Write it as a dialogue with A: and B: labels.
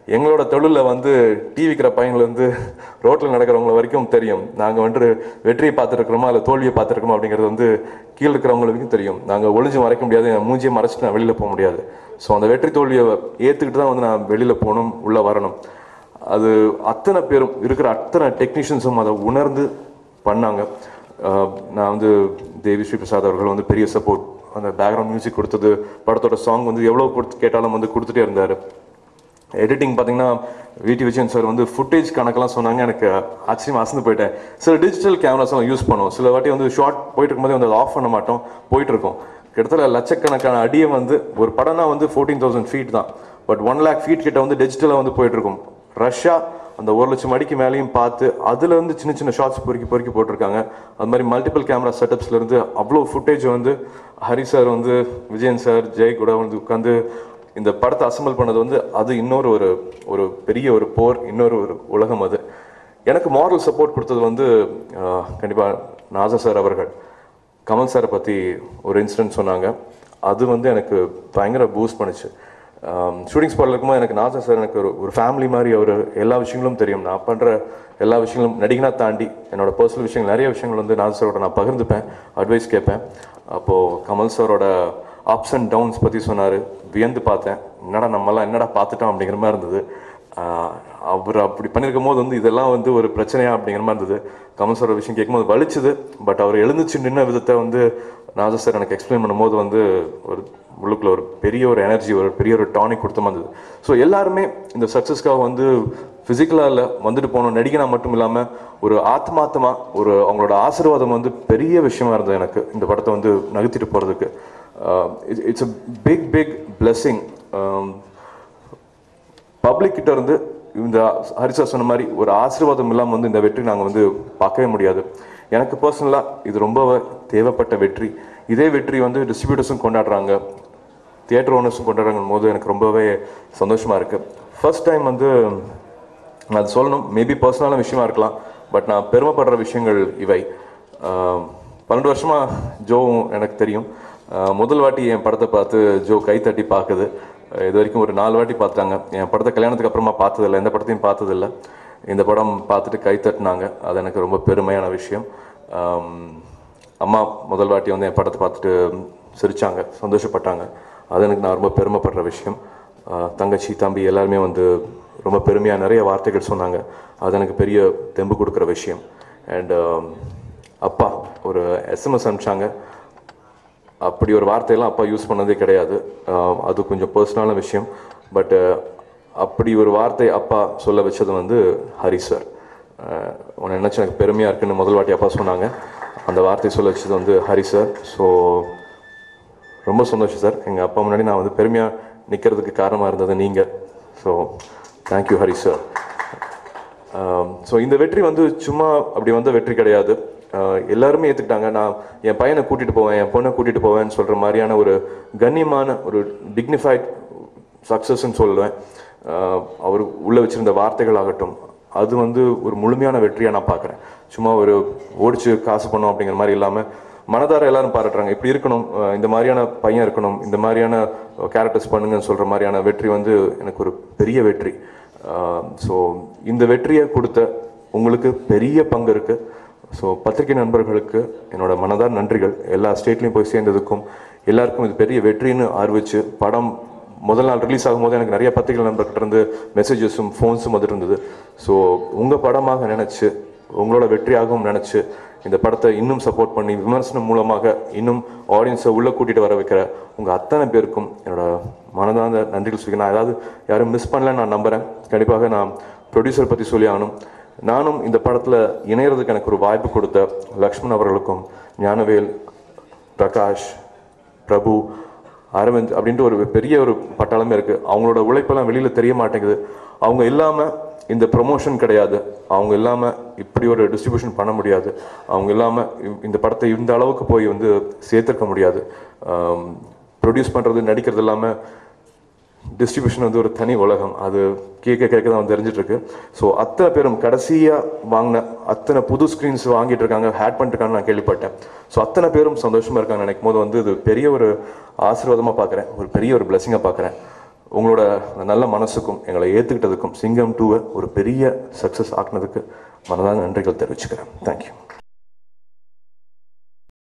A: எங்களோட தொழிலில் வந்து டீ விற்கிற பையன்லேருந்து ரோட்டில் நடக்கிறவங்க வரைக்கும் தெரியும் நாங்கள் வந்துட்டு வெற்றியை பார்த்துருக்கிறோமா இல்லை தோல்வியை பார்த்துருக்கோமா அப்படிங்கிறது வந்து கீழே இருக்கிறவங்களுக்கும் தெரியும் நாங்கள் ஒளிஞ்சு மறைக்க முடியாது என் மூஞ்சியை மறைச்சிட்டு நான் வெளியில் போக முடியாது ஸோ அந்த வெற்றி தோல்வியை ஏற்றுக்கிட்டு தான் வந்து நான் வெளியில் போகணும் உள்ளே வரணும் அது அத்தனை பேரும் இருக்கிற அத்தனை டெக்னீஷியன்ஸும் அதை உணர்ந்து பண்ணாங்க ஆஹ் நான் வந்து தேவி ஸ்ரீ பிரசாத் அவர்கள் வந்து பெரிய சப்போர்ட் அந்த பேக்ரவுண்ட் மியூசிக் கொடுத்தது படத்தோட சாங் வந்து எவ்வளோ கொடுத்து கேட்டாலும் வந்து கொடுத்துட்டே இருந்தார் எடிட்டிங் பார்த்தீங்கன்னா விடி விஜயன் சார் வந்து ஃபுட்டேஜ் கணக்கெல்லாம் சொன்னாங்க எனக்கு ஆச்சரியமா அசந்து போயிட்டேன் சில டிஜிட்டல் கேமராஸ் எல்லாம் யூஸ் பண்ணுவோம் சில வாட்டி வந்து ஷார்ட் போயிட்டு இருக்கும்போது வந்து அதை ஆஃப் பண்ண மாட்டோம் போயிட்டு இருக்கோம் கிட்டத்தட்ட லட்சக்கணக்கான அடியை வந்து ஒரு படம்னா வந்து ஃபோர்டீன் தௌசண்ட் ஃபீட் தான் பட் ஒன் லேக் ஃபீட் கிட்ட வந்து டிஜிட்டலாக வந்து போயிட்டு இருக்கும் ரஷ்யா அந்த ஒரு லட்சம் அடிக்கு மேலேயும் பார்த்து அதுல இருந்து சின்ன சின்ன ஷார்ட்ஸ் பொறுக்கி பொறுக்கி போட்டிருக்காங்க அது மாதிரி மல்டிபிள் கேமரா செட்டப்ஸ்ல இருந்து அவ்வளோ ஃபுட்டேஜ் வந்து ஹரி சார் வந்து விஜயன் சார் ஜெய் கூட வந்து உட்காந்து இந்த படத்தை அசம்பிள் பண்ணது வந்து அது இன்னொரு ஒரு ஒரு பெரிய ஒரு போர் இன்னொரு ஒரு உலகம் அது எனக்கு மாரல் சப்போர்ட் கொடுத்தது வந்து ஆஹ், கண்டிப்பா நாசா சார் அவர்கள் கமல் சாரை பற்றி ஒரு இன்சிடென்ட் சொன்னாங்க அது வந்து எனக்கு பயங்கர பூஸ்ட் பண்ணுச்சு ஷூட்டிங் ஸ்பாட்டில் இருக்கும்போது எனக்கு நாசா சார் எனக்கு ஒரு ஒரு ஃபேமிலி மாதிரி அவர் எல்லா விஷயங்களும் தெரியும் நான் பண்ணுற எல்லா விஷயங்களும் நடிகனா தாண்டி என்னோட பர்சனல் விஷயங்கள் நிறைய விஷயங்கள் வந்து நாசா சாரோட நான் பகிர்ந்துப்பேன் அட்வைஸ் கேட்பேன் அப்போது கமல் சாரோட அப்ஸ் அண்ட் டவுன்ஸ் பற்றி சொன்னார் வியந்து பார்த்தேன் என்னடா நம்மலாம் என்னடா பார்த்துட்டோம் அப்படிங்கிற மாதிரி இருந்தது ஆஹ் அவர் அப்படி பண்ணியிருக்கும் போது வந்து இதெல்லாம் வந்து ஒரு பிரச்சனையா அப்படிங்கிற மாதிரி இருந்தது கமல் சார் விஷயம் கேட்கும்போது வலிச்சுது பட் அவர் எழுந்துச்சு நின்ன விதத்தை வந்து நாஜா சார் எனக்கு எக்ஸ்பிளைன் பண்ணும்போது வந்து ஒரு உள்ளுக்குள்ள ஒரு பெரிய ஒரு எனர்ஜி ஒரு பெரிய ஒரு டானிக் கொடுத்த மாதிரி இருந்தது ஸோ எல்லாருமே இந்த சக்ஸஸ்க்காக வந்து ஃபிசிக்கலாக இல்லை வந்துட்டு போகணும் நடிகனா மட்டும் இல்லாமல் ஒரு ஆத்மாத்தமா ஒரு அவங்களோட ஆசீர்வாதம் வந்து பெரிய விஷயமா இருந்தது எனக்கு இந்த படத்தை வந்து நகர்த்திட்டு போகிறதுக்கு it's a big big blessing public கிட்ட இருந்து இந்த ஹரிசா சொன்ன மாதிரி ஒரு ஆசீர்வாதம் இல்லாமல் வந்து இந்த வெற்றி நாங்கள் வந்து பார்க்கவே முடியாது எனக்கு பர்சனலாக இது ரொம்ப தேவைப்பட்ட வெற்றி இதே வெற்றி வந்து டிஸ்ட்ரிபியூட்டர்ஸும் கொண்டாடுறாங்க தியேட்டர் ஓனர்ஸும் கொண்டாடுறாங்க போது எனக்கு ரொம்பவே சந்தோஷமா இருக்கு ஃபர்ஸ்ட் டைம் வந்து நான் அது சொல்லணும் மேபி பர்சனலான விஷயமா இருக்கலாம் பட் நான் பெருமைப்படுற விஷயங்கள் இவை ஆஹ் பன்னெண்டு வருஷமா ஜோவும் எனக்கு தெரியும் ஆஹ் முதல் வாட்டி என் படத்தை பார்த்து ஜோ கை தட்டி பார்க்குது ஆஹ் இது வரைக்கும் ஒரு நாலு வாட்டி பார்த்தாங்க என் படத்தை கல்யாணத்துக்கு அப்புறமா பார்த்ததில்ல எந்த படத்தையும் பார்த்ததில்ல இந்த படம் பார்த்துட்டு கை தட்டினாங்க அது எனக்கு ரொம்ப பெருமையான விஷயம் ஆம், அம்மா முதல் வாட்டி வந்து என் படத்தை பார்த்துட்டு சிரிச்சாங்க சந்தோஷப்பட்டாங்க அது எனக்கு நான் ரொம்ப பெருமைப்படுற விஷயம் ஆஹ் தங்கச்சி தம்பி எல்லாருமே வந்து ரொம்ப பெருமையாக நிறைய வார்த்தைகள் சொன்னாங்க அது எனக்கு பெரிய தெம்பு கொடுக்குற விஷயம் அண்ட் அப்பா ஒரு எஸ்எம்எஸ் அனுப்பிச்சாங்க அப்படி ஒரு வார்த்தையெல்லாம் அப்பா யூஸ் பண்ணதே கிடையாது ஆஹ் அது கொஞ்சம் பர்சனலான விஷயம் பட் அப்படி ஒரு வார்த்தை அப்பா சொல்ல வச்சது வந்து ஹரி சார் உன்னை நினச்சி எனக்கு பெருமையாக இருக்குன்னு முதல் வாட்டி அப்பா சொன்னாங்க அந்த வார்த்தை சொல்ல வச்சது வந்து ஹரி சார் ஸோ ரொம்ப சந்தோஷம் சார் எங்கள் அப்பா முன்னாடி நான் வந்து பெருமையாக நிற்கிறதுக்கு காரணமாக இருந்தது நீங்கள் so thank you Hari sir so இந்த வெற்றி வந்து சும்மா அப்படி வந்த வெற்றி கிடையாது ஆஹ் எல்லாருமே ஏற்றுக்கிட்டாங்க நான் என் பையனை கூட்டிகிட்டு போவேன் என் பொண்ணை கூட்டிகிட்டு போவேன்னு சொல்கிற மாதிரியான ஒரு கண்ணியமான ஒரு டிக்னிஃபைட் சக்ஸஸ்ன்னு சொல்லுவேன் ஆஹ் அவர் உள்ளே வச்சிருந்த வார்த்தைகள் ஆகட்டும் அது வந்து ஒரு முழுமையான வெற்றியாக நான் பார்க்குறேன் சும்மா ஒரு ஓடிச்சு காசு பண்ணோம் அப்படிங்கிற மாதிரி இல்லாமல் மனதார எல்லாரும் பாராட்டுறாங்க இப்படி இருக்கணும் ஆஹ் இந்த மாதிரியான பையன் இருக்கணும் இந்த மாதிரியான கேரக்டர்ஸ் பண்ணுங்கன்னு சொல்கிற மாதிரியான வெற்றி வந்து எனக்கு ஒரு பெரிய வெற்றி ஸோ இந்த வெற்றியை கொடுத்த உங்களுக்கு பெரிய பங்கு இருக்கு ஸோ பத்திரிகை நண்பர்களுக்கு என்னோட மனதார் நன்றிகள் எல்லா ஸ்டேட்லையும் போய் சேர்ந்ததுக்கும் எல்லாருக்கும் இது பெரிய வெற்றின்னு ஆர்விச்சு படம் முதல் நாள் ரிலீஸ் ஆகும்போது எனக்கு நிறைய பத்திரிகை நண்பர்கிட்ட இருந்து மெசேஜஸும் ஃபோன்ஸும் வந்துட்டு இருந்தது ஸோ உங்கள் படமாக நினச்சி உங்களோட வெற்றியாகவும் நினச்சி இந்த படத்தை இன்னும் சப்போர்ட் பண்ணி விமர்சனம் மூலமாக இன்னும் ஆடியன்ஸை உள்ளே கூட்டிகிட்டு வர வைக்கிற உங்கள் அத்தனை பேருக்கும் என்னோட மனதார்ந்த நன்றிகள் சொல்லி நான் ஏதாவது யாரும் மிஸ் பண்ணலன்னு நான் நம்புகிறேன் கண்டிப்பாக நான் ப்ரொடியூசர் பற்றி சொல்லி ஆகணும் நானும் இந்த படத்தில் இணையறதுக்கு எனக்கு ஒரு வாய்ப்பு கொடுத்த லக்ஷ்மண் அவர்களுக்கும் ஞானவேல் பிரகாஷ் பிரபு அரவிந்த் அப்படின்ட்டு ஒரு பெரிய ஒரு பட்டாளமே இருக்கு அவங்களோட உழைப்பெல்லாம் வெளியில தெரிய மாட்டேங்குது அவங்க இல்லாம இந்த ப்ரொமோஷன் கிடையாது அவங்க இல்லாம இப்படி ஒரு டிஸ்ட்ரிபியூஷன் பண்ண முடியாது அவங்க இல்லாம இ- இந்த படத்தை இந்த அளவுக்கு போய் வந்து சேர்த்திருக்க முடியாது ப்ரொடியூஸ் பண்றது நடிக்கிறது இல்லாம டிஸ்ட்ரிபியூஷன் வந்து ஒரு தனி உலகம் அது கேட்க கேட்க தான் தெரிஞ்சிட்டு இருக்கு ஸோ அத்தனை பேரும் கடைசியாக வாங்கின அத்தனை புது ஸ்க்ரீன்ஸ் வாங்கிட்டு இருக்காங்க ஹேட் பண்ணிட்டு இருக்காங்கன்னு நான் கேள்விப்பட்டேன் ஸோ அத்தனை பேரும் சந்தோஷமா இருக்காங்க நினைக்கும் போது வந்து இது பெரிய ஒரு ஆசீர்வாதமாக பார்க்குறேன் ஒரு பெரிய ஒரு பிளெஸிங்காக பார்க்குறேன் உங்களோட நல்ல மனசுக்கும் எங்களை ஏற்றுக்கிட்டதுக்கும் சிங்கம் டூவை ஒரு பெரிய சக்ஸஸ் ஆக்குனதுக்கு மனதான நன்றிகள் தெரிவிச்சுக்கிறேன் தேங்க்யூ